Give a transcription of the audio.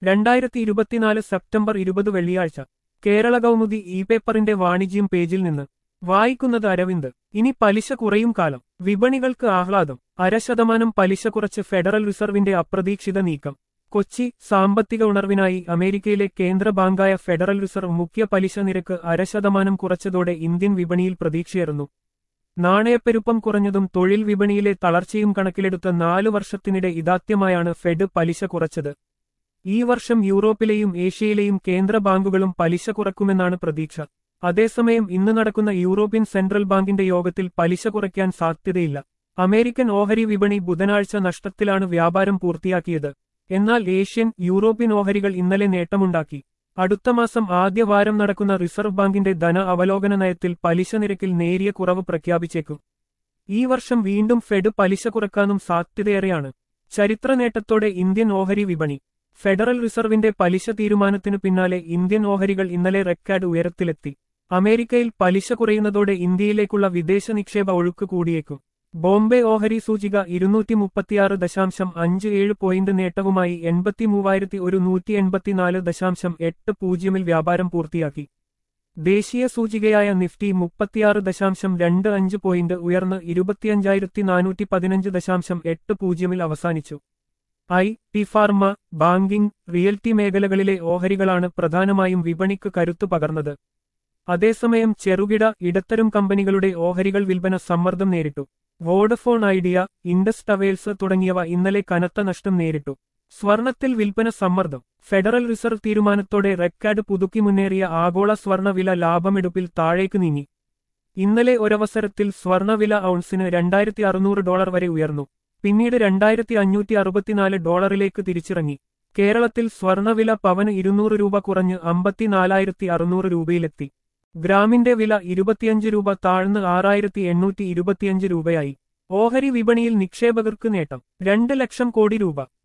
രണ്ടായിരത്തി ഇരുപത്തിനാല് സെപ്റ്റംബർ ഇരുപത് വെള്ളിയാഴ്ച കേരള കൗമുദി ഇ പേപ്പറിന്റെ വാണിജ്യം പേജിൽ നിന്ന് വായിക്കുന്നത് അരവിന്ദ് ഇനി പലിശ കുറയും കാലം വിപണികൾക്ക് ആഹ്ലാദം അര ശതമാനം പലിശ കുറച്ച് ഫെഡറൽ റിസർവിന്റെ അപ്രതീക്ഷിത നീക്കം കൊച്ചി സാമ്പത്തിക ഉണർവിനായി അമേരിക്കയിലെ കേന്ദ്ര ബാങ്കായ ഫെഡറൽ റിസർവ് മുഖ്യ പലിശ നിരക്ക് അര ശതമാനം കുറച്ചതോടെ ഇന്ത്യൻ വിപണിയിൽ പ്രതീക്ഷയേറുന്നു നാണയപ്പെരുപ്പം കുറഞ്ഞതും തൊഴിൽ വിപണിയിലെ തളർച്ചയും കണക്കിലെടുത്ത നാലു വർഷത്തിനിടെ ഇതാദ്യമായാണ് ഫെഡ് പലിശ കുറച്ചത് ഈ വർഷം യൂറോപ്പിലെയും ഏഷ്യയിലെയും കേന്ദ്ര ബാങ്കുകളും പലിശ കുറക്കുമെന്നാണ് പ്രതീക്ഷ അതേസമയം ഇന്ന് നടക്കുന്ന യൂറോപ്യൻ സെൻട്രൽ ബാങ്കിന്റെ യോഗത്തിൽ പലിശ കുറയ്ക്കാൻ സാധ്യതയില്ല അമേരിക്കൻ ഓഹരി വിപണി ബുധനാഴ്ച നഷ്ടത്തിലാണ് വ്യാപാരം പൂർത്തിയാക്കിയത് എന്നാൽ ഏഷ്യൻ യൂറോപ്യൻ ഓഹരികൾ ഇന്നലെ നേട്ടമുണ്ടാക്കി അടുത്ത മാസം ആദ്യ വാരം നടക്കുന്ന റിസർവ് ബാങ്കിന്റെ ധന അവലോകന നയത്തിൽ പലിശ നിരക്കിൽ നേരിയ കുറവ് പ്രഖ്യാപിച്ചേക്കും ഈ വർഷം വീണ്ടും ഫെഡ് പലിശ കുറക്കാനും സാധ്യതയേറെയാണ് ചരിത്ര നേട്ടത്തോടെ ഇന്ത്യൻ ഓഹരി വിപണി ഫെഡറൽ റിസർവിന്റെ പലിശ തീരുമാനത്തിനു പിന്നാലെ ഇന്ത്യൻ ഓഹരികൾ ഇന്നലെ റെക്കോർഡ് ഉയരത്തിലെത്തി അമേരിക്കയിൽ പലിശ കുറയുന്നതോടെ ഇന്ത്യയിലേക്കുള്ള വിദേശ നിക്ഷേപ ഒഴുക്ക് കൂടിയേക്കും ബോംബെ ഓഹരി സൂചിക ഇരുന്നൂറ്റി മുപ്പത്തിയാറ് ദശാംശം അഞ്ച് ഏഴ് പോയിന്റ് നേട്ടവുമായി എൺപത്തി മൂവായിരത്തി ഒരു നൂറ്റി എൺപത്തിനാല് ദശാംശം എട്ട് പൂജ്യമിൽ വ്യാപാരം പൂർത്തിയാക്കി ദേശീയ സൂചികയായ നിഫ്റ്റി മുപ്പത്തിയാറ് ദശാംശം രണ്ട് അഞ്ച് പോയിന്റ് ഉയർന്ന് ഇരുപത്തിയഞ്ചായിരത്തി നാനൂറ്റി പതിനഞ്ച് ദശാംശം എട്ട് പൂജ്യമിൽ അവസാനിച്ചു I T pharma banking realty മേഖലകളിലെ ഓഹരികളാണ് പ്രധാനമായും വിപണിക്ക് കരുത്തു പകർന്നത് അതേസമയം ചെറുകിട ഇടത്തരം കമ്പനികളുടെ ഓഹരികൾ വിൽപ്പന സമ്മർദ്ദം നേരിട്ടു വോഡഫോൺ ഐഡിയ ഇൻഡസ് ടവേൽസ് തുടങ്ങിയവ ഇന്നലെ കനത്ത നഷ്ടം നേരിട്ടു സ്വർണത്തിൽ വിൽപ്പന സമ്മർദ്ദം ഫെഡറൽ റിസർവ് തീരുമാനത്തോടെ റെക്കോർഡ് പുതുക്കി മുന്നേറിയ ആഗോള സ്വർണവില ലാഭമെടുപ്പിൽ താഴേക്ക് നീങ്ങി ഇന്നലെ ഒരവസരത്തിൽ സ്വർണവില ഔൺസിന് രണ്ടായിരത്തി അറുന്നൂറ് ഡോളർ വരെ ഉയർന്നു പിന്നീട് രണ്ടായിരത്തി അഞ്ഞൂറ്റി അറുപത്തിനാല് ഡോളറിലേക്ക് തിരിച്ചിറങ്ങി കേരളത്തിൽ സ്വർണവില പവന് ഇരുന്നൂറ് രൂപ കുറഞ്ഞ് അമ്പത്തിനാലായിരത്തി അറുന്നൂറ് രൂപയിലെത്തി ഗ്രാമിന്റെ വില ഇരുപത്തിയഞ്ച് രൂപ താഴ്ന്ന് ആറായിരത്തി എണ്ണൂറ്റി ഇരുപത്തിയഞ്ച് രൂപയായി ഓഹരി വിപണിയിൽ നിക്ഷേപകർക്ക് നേട്ടം രണ്ട് ലക്ഷം കോടി രൂപ